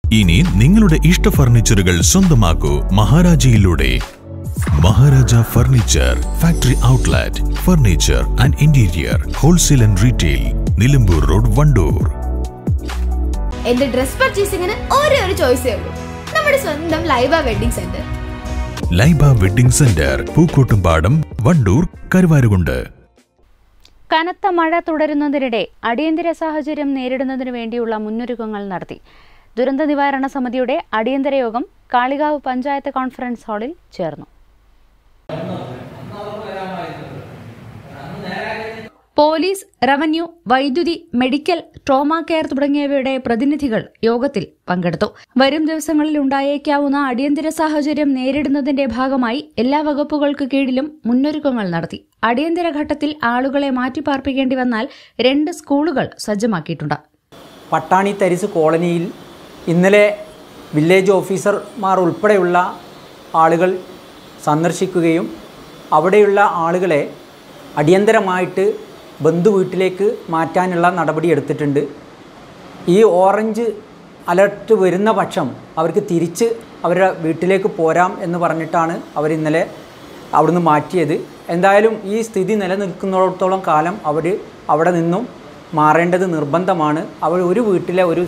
ഇനി നിങ്ങളുടെ ഇഷ്ട ഫർണിച്ചറുകൾ സ്വന്തമാക്കൂ മഹാരാജയിലൂടെ Maharaja furniture factory outlet furniture and interior wholesale and retail Nilambur road Wandoor എന്റെ ഡ്രസ് പർച്ചേസിംഗിന് ഒരേ ഒരു ചോയ്സേ ഉള്ളൂ നമ്മുടെ സ്വന്തം Laiba wedding centre Laiba wedding centre Pookkottumpadam Wandoor Karuvarakundu കനത്ത മഴ തുടരുന്നതിനിടെ അടിയന്തര സാഹചര്യം നേരിടുന്നതിനു വേണ്ടിയുള്ള മുന്നൊരുക്കങ്ങൾ നടത്തി ദുരന്ത നിവാരണ സമിതിയുടെ അടിയന്തര യോഗം കാളികാവ് പഞ്ചായത്ത് കോൺഫറൻസ് ഹാളിൽ ചേർന്നു പോലീസ് റവന്യൂ വൈദ്യുതി മെഡിക്കൽ ട്രോമ കെയർ തുടങ്ങിയവയുടെ പ്രതിനിധികൾ യോഗത്തിൽ പങ്കെടുത്തു വരും ദിവസങ്ങളിൽ ഉണ്ടായേക്കാവുന്ന അടിയന്തര സാഹചര്യം നേരിടുന്നതിന്റെ ഭാഗമായി എല്ലാ വകുപ്പുകൾക്ക് കീഴിലും മുന്നൊരുക്കങ്ങൾ നടത്തി അടിയന്തര ഘട്ടത്തിൽ ആളുകളെ മാറ്റിപ്പാർപ്പിക്കേണ്ടി വന്നാൽ രണ്ട് സ്കൂളുകൾ സജ്ജമാക്കിയിട്ടുണ്ട് പട്ടാണി തരിസ് കോളനിയിൽ ഇന്നലെ വില്ലേജ് ഓഫീസർമാർ ഉൾപ്പെടെയുള്ള ആളുകൾ സന്ദർശിക്കുകയും അവിടെയുള്ള ആളുകളെ അടിയന്തരമായിട്ട് ബന്ധു വീട്ടിലേക്ക് മാറ്റാനുള്ള നടപടി എടുത്തിട്ടുണ്ട് ഈ ഓറഞ്ച് അലർട്ട് വരുന്ന പക്ഷം അവർക്ക് തിരിച്ച് അവരുടെ വീട്ടിലേക്ക് പോരാം എന്ന് പറഞ്ഞിട്ടാണ് അവർ ഇന്നലെ അവിടുന്ന് മാറ്റിയത് എന്തായാലും ഈ സ്ഥിതി നിലനിൽക്കുന്നിടത്തോളം കാലം അവർ അവിടെ നിന്നും മാറേണ്ടത് നിർബന്ധമാണ് അവർ ഒരു വീട്ടിലെ ഒരു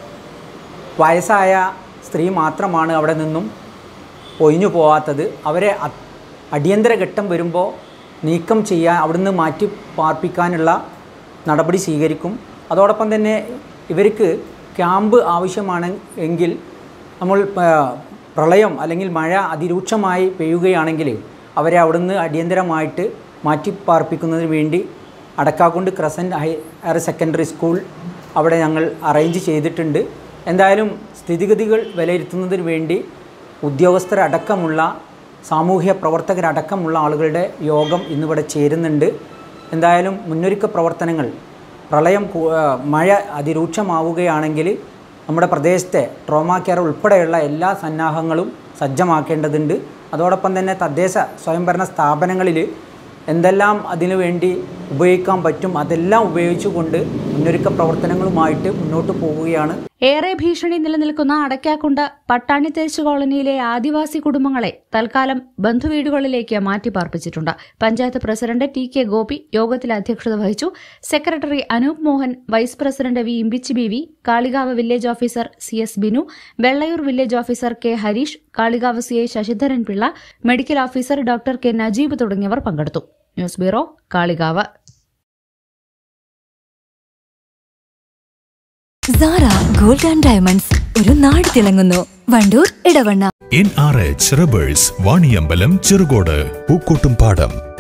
വയസ്സായ സ്ത്രീ മാത്രമാണ് അവിടെ നിന്നും ഒഴിഞ്ഞു പോകാത്തത് അവരെ അ- അടിയന്തര ഘട്ടം വരുമ്പോൾ നീക്കം ചെയ്യാൻ അവിടുന്ന് മാറ്റി പാർപ്പിക്കാനുള്ള നടപടി സ്വീകരിക്കും അതോടൊപ്പം തന്നെ ഇവർക്ക് ക്യാമ്പ് ആവശ്യമാണ് എങ്കിൽ നമ്മൾ ആ, പ്രളയം അല്ലെങ്കിൽ മഴ അതിരൂക്ഷമായി പെയ്യുകയാണെങ്കിൽ അവരെ അവിടുന്ന് അടിയന്തരമായിട്ട് മാറ്റി പാർപ്പിക്കുന്നതിന് വേണ്ടി Adakkakundu crescent high higher secondary school അവിടെ ഞങ്ങൾ അറേഞ്ച് ചെയ്തിട്ടുണ്ട് എന്തായാലും സ്ഥിതിഗതികൾ വിലയിരുത്തുന്നതിന് വേണ്ടി ഉദ്യോഗസ്ഥരടക്കമുള്ള സാമൂഹ്യ പ്രവർത്തകരടക്കമുള്ള ആളുകളുടെ യോഗം ഇന്നിവിടെ ചേരുന്നുണ്ട് എന്തായാലും മുന്നൊരുക്ക പ്രവർത്തനങ്ങൾ പ്രളയം കൂ- ആ, മഴ അതിരൂക്ഷമാവുകയാണെങ്കിൽ നമ്മുടെ പ്രദേശത്തെ ട്രോമാ കെയർ ഉൾപ്പെടെയുള്ള എല്ലാ സന്നാഹങ്ങളും സജ്ജമാക്കേണ്ടതുണ്ട് അതോടൊപ്പം തന്നെ തദ്ദേശ സ്വയംഭരണ സ്ഥാപനങ്ങളിൽ എന്തെല്ലാം അതിനു വേണ്ടി ഉപയോഗിക്കാൻ പറ്റും അതെല്ലാം ഉപയോഗിച്ചുകൊണ്ട് മുന്നൊരുക്ക പ്രവർത്തനങ്ങളുമായിട്ട് മുന്നോട്ട് പോവുകയാണ് ഏറെ ഭീഷണി നിലനിൽക്കുന്ന അടയ്ക്കാക്കുണ്ട് പട്ടാണി തേച്ചു കോളനിയിലെ ആദിവാസി കുടുംബങ്ങളെ തൽക്കാലം ബന്ധുവീടുകളിലേക്ക് മാറ്റിപ്പാർപ്പിച്ചിട്ടുണ്ട് panchayat president T K Gopi യോഗത്തിൽ അധ്യക്ഷത വഹിച്ചു secretary Anoop Mohan vice president V Imbichi B V Kalikavu village officer C S Binu Velliyur village officer K Harish Kalikavu C I Sasidharan Pillai medical officer doctor K Najeeb തുടങ്ങിയവർ പങ്കെടുത്തു news bureau Kalikavu Sara gold and diamonds ഒരു നാട് തിളങ്ങുന്നു Wandoor Edavanna N R H rubbers Vaniyambalam Cherukode Pookkottumpadam